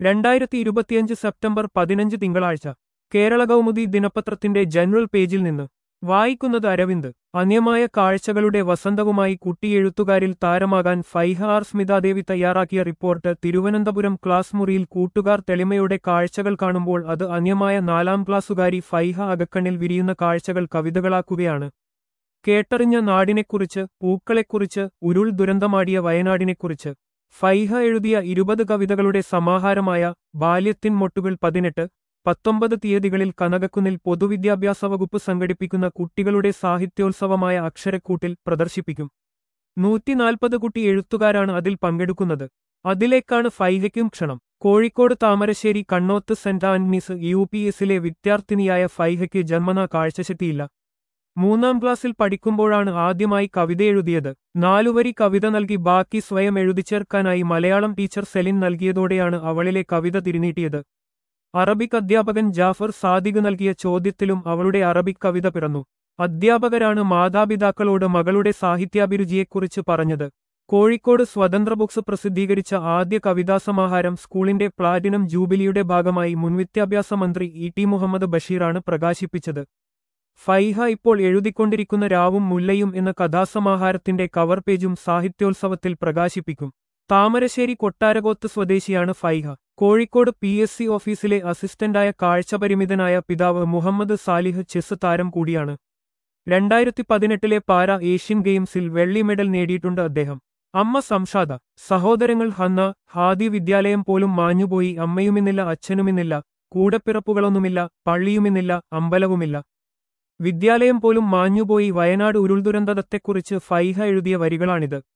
രണ്ടായിരത്തി ഇരുപത്തിയഞ്ച് സെപ്റ്റംബർ പതിനഞ്ച് തിങ്കളാഴ്ച കേരള കൗമുദി ദിനപത്രത്തിന്റെ ജനറൽ പേജിൽ നിന്ന് വായിക്കുന്നത് അരവിന്ദ് അന്യമായ കാഴ്ചകളുടെ വസന്തവുമായി കുട്ടിയെഴുത്തുകാരിൽ താരമാകാൻ ഫൈഹ ആർ സ്മിതാദേവി തയ്യാറാക്കിയ റിപ്പോർട്ട് തിരുവനന്തപുരം ക്ലാസ് മുറിയിൽ കൂട്ടുകാർ തെളിമയുടെ കാഴ്ചകൾ കാണുമ്പോൾ അത് അന്യമായ നാലാം ക്ലാസ്സുകാരി ഫൈഹ അകക്കണ്ണിൽ വിരിയുന്ന കാഴ്ചകൾ കവിതകളാക്കുകയാണ് കേട്ടറിഞ്ഞ നാടിനെക്കുറിച്ച് പൂക്കളെക്കുറിച്ച് ഉരുൾ ദുരന്തമാടിയ വയനാടിനെക്കുറിച്ച് ഫൈഹ എഴുതിയ ഇരുപത് കവിതകളുടെ സമാഹാരമായ ബാല്യത്തിൻ മൊട്ടുകൾ പതിനെട്ട് പത്തൊമ്പത് തീയതികളിൽ കനകക്കുന്നിൽ പൊതുവിദ്യാഭ്യാസ വകുപ്പ് സംഘടിപ്പിക്കുന്ന കുട്ടികളുടെ സാഹിത്യോത്സവമായ അക്ഷരക്കൂട്ടിൽ പ്രദർശിപ്പിക്കും നൂറ്റിനാൽപ്പത് കുട്ടി എഴുത്തുകാരാണ് അതിൽ പങ്കെടുക്കുന്നത് അതിലേക്കാണ് ഫൈഹയ്ക്കും ക്ഷണം Kozhikode Thamarassery Kannoth saint Antony's U P എസിലെ വിദ്യാർത്ഥിനിയായ ഫൈഹയ്ക്ക് ജന്മനാ കാഴ്ചശക്തിയില്ല മൂന്നാം ക്ലാസ്സിൽ പഠിക്കുമ്പോഴാണ് ആദ്യമായി കവിത എഴുതിയത് നാലുവരി കവിത നൽകി ബാക്കി സ്വയം എഴുതിച്ചേർക്കാനായി മലയാളം ടീച്ചർ സെലിൻ നൽകിയതോടെയാണ് അവളിലെ കവിത തിരിനീട്ടിയത് അറബിക് അധ്യാപകൻ ജാഫർ സാദിഖ് നൽകിയ ചോദ്യത്തിലും അവളുടെ അറബിക് കവിത പിറന്നു അധ്യാപകരാണ് മാതാപിതാക്കളോട് മകളുടെ സാഹിത്യാഭിരുചിയെക്കുറിച്ച് പറഞ്ഞത് കോഴിക്കോട് സ്വതന്ത്ര ബുക്സ് പ്രസിദ്ധീകരിച്ച ആദ്യ കവിതാസമാഹാരം സ്കൂളിന്റെ പ്ലാറ്റിനം ജൂബിലിയുടെ ഭാഗമായി മുൻവിദ്യാഭ്യാസ മന്ത്രി ഇ ടി മുഹമ്മദ് ബഷീറാണ് പ്രകാശിപ്പിച്ചത് ഫൈഹ ഇപ്പോൾ എഴുതിക്കൊണ്ടിരിക്കുന്ന രാവും മുല്ലയും എന്ന കഥാസമാഹാരത്തിന്റെ കവർ പേജും സാഹിത്യോത്സവത്തിൽ പ്രകാശിപ്പിക്കും താമരശ്ശേരി കൊട്ടാരകോത്ത് സ്വദേശിയാണ് Faiha Kozhikode P S C ഓഫീസിലെ അസിസ്റ്റന്റായ കാഴ്ചപരിമിതനായ പിതാവ് മുഹമ്മദ് സാലിഹ് ചെസ് താരം കൂടിയാണ് രണ്ടായിരത്തി പതിനെട്ടിലെ പാര ഏഷ്യൻ ഗെയിംസിൽ വെള്ളി മെഡൽ നേടിയിട്ടുണ്ട് അദ്ദേഹം അമ്മ സംഷാദ സഹോദരങ്ങൾ ഹന്ന ഹാദി വിദ്യാലയം പോലും മാഞ്ഞുപോയി അമ്മയുമിന്നില്ല അച്ഛനുമിന്നില്ല കൂടപ്പിറപ്പുകളൊന്നുമില്ല പള്ളിയുമിന്നില്ല അമ്പലവുമില്ല വിദ്യാലയം പോലും മാഞ്ഞുപോയി വയനാട് ഉരുൾദുരന്തത്തെക്കുറിച്ച് ഫൈഹ എഴുതിയ വരികളാണിത്